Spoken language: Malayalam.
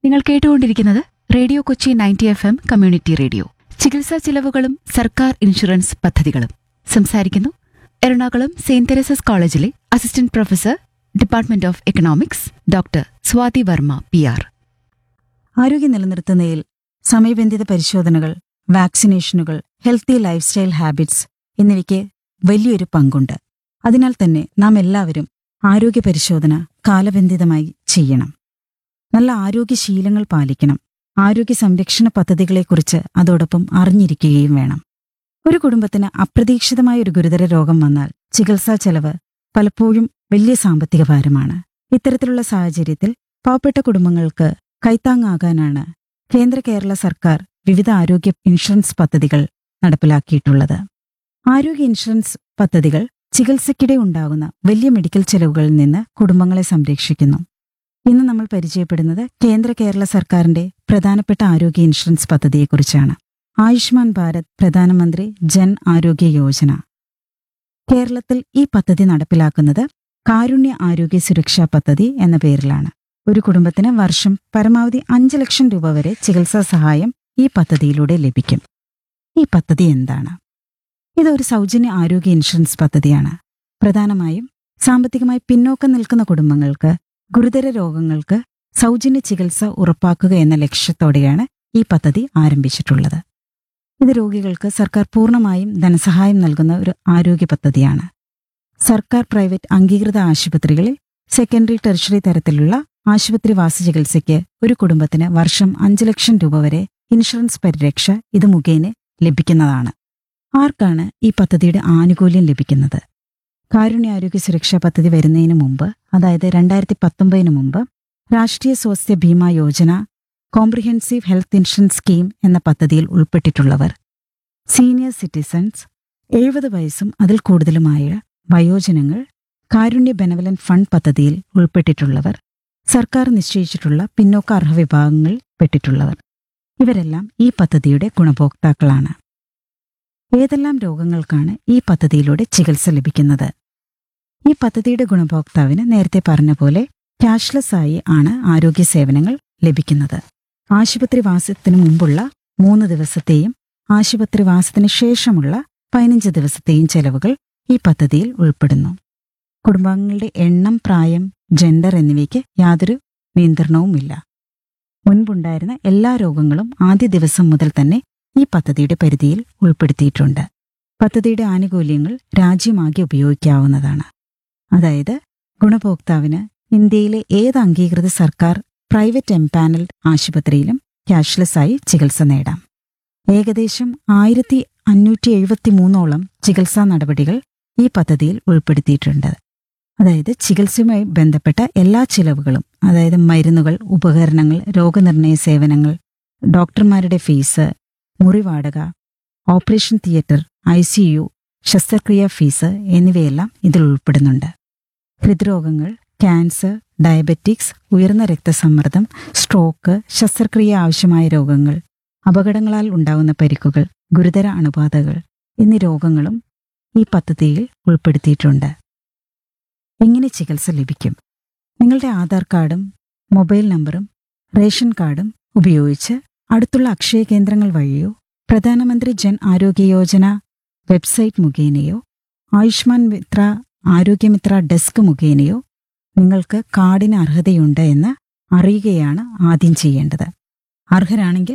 നിങ്ങൾ കേട്ടുകൊണ്ടിരിക്കുന്നത് radio Kochi ninety F M community radio ചികിത്സാ ചിലവുകളും സർക്കാർ ഇൻഷുറൻസ് പദ്ധതികളും സംസാരിക്കുന്നു എറണാകുളം സെയിന്റ് തെരേസസ് കോളേജിലെ assistant professor department of economics doctor Swathi Varma P R ആരോഗ്യം നിലനിർത്തുന്നതിൽ സമയബന്ധിത പരിശോധനകൾ വാക്സിനേഷനുകൾ ഹെൽത്തി ലൈഫ് സ്റ്റൈൽ ഹാബിറ്റ്സ് എന്നിവയ്ക്ക് വലിയൊരു പങ്കുണ്ട് അതിനാൽ തന്നെ നാം എല്ലാവരും ആരോഗ്യ പരിശോധന കാലബന്ധിതമായി ചെയ്യണം നല്ല ആരോഗ്യശീലങ്ങൾ പാലിക്കണം ആരോഗ്യ സംരക്ഷണ പദ്ധതികളെക്കുറിച്ച് അതോടൊപ്പം അറിഞ്ഞിരിക്കുകയും വേണം ഒരു കുടുംബത്തിന് അപ്രതീക്ഷിതമായ ഒരു ഗുരുതര രോഗം വന്നാൽ ചികിത്സാ ചെലവ് പലപ്പോഴും വലിയ സാമ്പത്തിക ഭാരമാണ് ഇത്തരത്തിലുള്ള സാഹചര്യത്തിൽ പാവപ്പെട്ട കുടുംബങ്ങൾക്ക് കൈത്താങ്ങാകാനാണ് കേന്ദ്ര കേരള സർക്കാർ വിവിധ ആരോഗ്യ ഇൻഷുറൻസ് പദ്ധതികൾ നടപ്പിലാക്കിയിട്ടുള്ളത് ആരോഗ്യ ഇൻഷുറൻസ് പദ്ധതികൾ ചികിത്സയ്ക്കിടെ ഉണ്ടാകുന്ന വലിയ മെഡിക്കൽ ചെലവുകളിൽ നിന്ന് കുടുംബങ്ങളെ സംരക്ഷിക്കുന്നു ഇന്ന് നമ്മൾ പരിചയപ്പെടുന്നത് കേന്ദ്ര കേരള സർക്കാരിന്റെ പ്രധാനപ്പെട്ട ആരോഗ്യ ഇൻഷുറൻസ് പദ്ധതിയെക്കുറിച്ചാണ് ആയുഷ്മാൻ ഭാരത് പ്രധാനമന്ത്രി ജൻ ആരോഗ്യ യോജന കേരളത്തിൽ ഈ പദ്ധതി നടപ്പിലാക്കുന്നത് കാരുണ്യ ആരോഗ്യ സുരക്ഷാ പദ്ധതി എന്ന പേരിലാണ് ഒരു കുടുംബത്തിന് വർഷം പരമാവധി അഞ്ച് ലക്ഷം രൂപ വരെ ചികിത്സാ സഹായം ഈ പദ്ധതിയിലൂടെ ലഭിക്കും ഈ പദ്ധതി എന്താണ് ഇതൊരു സൗജന്യ ആരോഗ്യ ഇൻഷുറൻസ് പദ്ധതിയാണ് പ്രധാനമായും സാമ്പത്തികമായി പിന്നോക്കം നിൽക്കുന്ന കുടുംബങ്ങൾക്ക് ഗുരുതര രോഗങ്ങൾക്ക് സൗജന്യ ചികിത്സ ഉറപ്പാക്കുക എന്ന ലക്ഷ്യത്തോടെയാണ് ഈ പദ്ധതി ആരംഭിച്ചിട്ടുള്ളത് ഇത് രോഗികൾക്ക് സർക്കാർ പൂർണ്ണമായും ധനസഹായം നൽകുന്ന ഒരു ആരോഗ്യ പദ്ധതിയാണ് സർക്കാർ പ്രൈവറ്റ് അംഗീകൃത ആശുപത്രികളിൽ സെക്കൻഡറി ടെറിഷറി തരത്തിലുള്ള ആശുപത്രിവാസ ചികിത്സയ്ക്ക് ഒരു കുടുംബത്തിന് വർഷം അഞ്ച് ലക്ഷം രൂപ വരെ ഇൻഷുറൻസ് പരിരക്ഷ ഇത് മുഖേന ലഭിക്കുന്നതാണ് ആർക്കാണ് ഈ പദ്ധതിയുടെ ആനുകൂല്യം ലഭിക്കുന്നത് കാരുണ്യാരോഗ്യ സുരക്ഷാ പദ്ധതി വരുന്നതിന് മുമ്പ് അതായത് രണ്ടായിരത്തി പത്തൊമ്പതിന് മുമ്പ് Rashtriya Swasthya Bima Yojana comprehensive health insurance scheme എന്ന പദ്ധതിയിൽ ഉൾപ്പെട്ടിട്ടുള്ളവർ സീനിയർ സിറ്റിസൺസ് എഴുപത് വയസ്സും അതിൽ കൂടുതലുമായ വയോജനങ്ങൾ കാരുണ്യ ബെനവലന്റ് ഫണ്ട് പദ്ധതിയിൽ ഉൾപ്പെട്ടിട്ടുള്ളവർ സർക്കാർ നിശ്ചയിച്ചിട്ടുള്ള പിന്നോക്ക അർഹ വിഭാഗങ്ങളിൽ പെട്ടിട്ടുള്ളവർ ഇവരെല്ലാം ഈ പദ്ധതിയുടെ ഗുണഭോക്താക്കളാണ് ഏതെല്ലാം രോഗങ്ങൾക്കാണ് ഈ പദ്ധതിയിലൂടെ ചികിത്സ ലഭിക്കുന്നത് ഈ പദ്ധതിയുടെ ഗുണഭോക്താവിന് നേരത്തെ പറഞ്ഞ പോലെ ക്യാഷ്ലെസ് ആയി ആണ് ആരോഗ്യ സേവനങ്ങൾ ലഭിക്കുന്നത് ആശുപത്രിവാസത്തിന് മുമ്പുള്ള മൂന്ന് ദിവസത്തെയും ആശുപത്രിവാസത്തിന് ശേഷമുള്ള പതിനഞ്ച് ദിവസത്തെയും ചെലവുകൾ ഈ പദ്ധതിയിൽ ഉൾപ്പെടുന്നു കുടുംബാംഗങ്ങളുടെ എണ്ണം പ്രായം ജെൻഡർ എന്നിവയ്ക്ക് യാതൊരു നിയന്ത്രണവുമില്ല മുൻപുണ്ടായിരുന്ന എല്ലാ രോഗങ്ങളും ആദ്യ ദിവസം മുതൽ തന്നെ ഈ പദ്ധതിയുടെ പരിധിയിൽ ഉൾപ്പെടുത്തിയിട്ടുണ്ട് പദ്ധതിയുടെ ആനുകൂല്യങ്ങൾ രാജ്യമാകെ ഉപയോഗിക്കാവുന്നതാണ് അതായത് ഗുണഭോക്താവിന് ഇന്ത്യയിലെ ഏത് അംഗീകൃത സർക്കാർ പ്രൈവറ്റ് എംപാനൽഡ് ആശുപത്രിയിലും ക്യാഷ്ലെസ് ആയി ചികിത്സ നേടാം ഏകദേശം ആയിരത്തി അഞ്ഞൂറ്റി എഴുപത്തി മൂന്നോളം ചികിത്സാ നടപടികൾ ഈ പദ്ധതിയിൽ ഉൾപ്പെടുത്തിയിട്ടുണ്ട് അതായത് ചികിത്സയുമായി ബന്ധപ്പെട്ട എല്ലാ ചിലവുകളും അതായത് മരുന്നുകൾ ഉപകരണങ്ങൾ രോഗനിർണയ സേവനങ്ങൾ ഡോക്ടർമാരുടെ ഫീസ് മുറിവാടക operation theatre I C U ശസ്ത്രക്രിയാ ഫീസ് എന്നിവയെല്ലാം ഇതിൽ ഉൾപ്പെടുന്നുണ്ട് ഹൃദ്രോഗങ്ങൾ ക്യാൻസർ ഡയബറ്റിക്സ് ഉയർന്ന രക്തസമ്മർദ്ദം സ്ട്രോക്ക് ശസ്ത്രക്രിയ ആവശ്യമായ രോഗങ്ങൾ അപകടങ്ങളാൽ ഉണ്ടാകുന്ന പരിക്കുകൾ ഗുരുതര അണുബാധകൾ എന്നീ രോഗങ്ങളും ഈ പദ്ധതിയിൽ ഉൾപ്പെടുത്തിയിട്ടുണ്ട് എങ്ങനെ ചികിത്സ ലഭിക്കും നിങ്ങളുടെ ആധാർ കാർഡും മൊബൈൽ നമ്പറും റേഷൻ കാർഡും ഉപയോഗിച്ച് അടുത്തുള്ള അക്ഷയ കേന്ദ്രങ്ങൾ വഴിയോ പ്രധാനമന്ത്രി ജൻ ആരോഗ്യ യോജന വെബ്സൈറ്റ് മുഖേനയോ ആയുഷ്മാൻ മിത്ര ആരോഗ്യമിത്ര ഡെസ്ക് മുഖേനയോ നിങ്ങൾക്ക് കാർഡിന് അർഹതയുണ്ട് എന്ന് അറിയുകയാണ് ആദ്യം ചെയ്യേണ്ടത് അർഹരാണെങ്കിൽ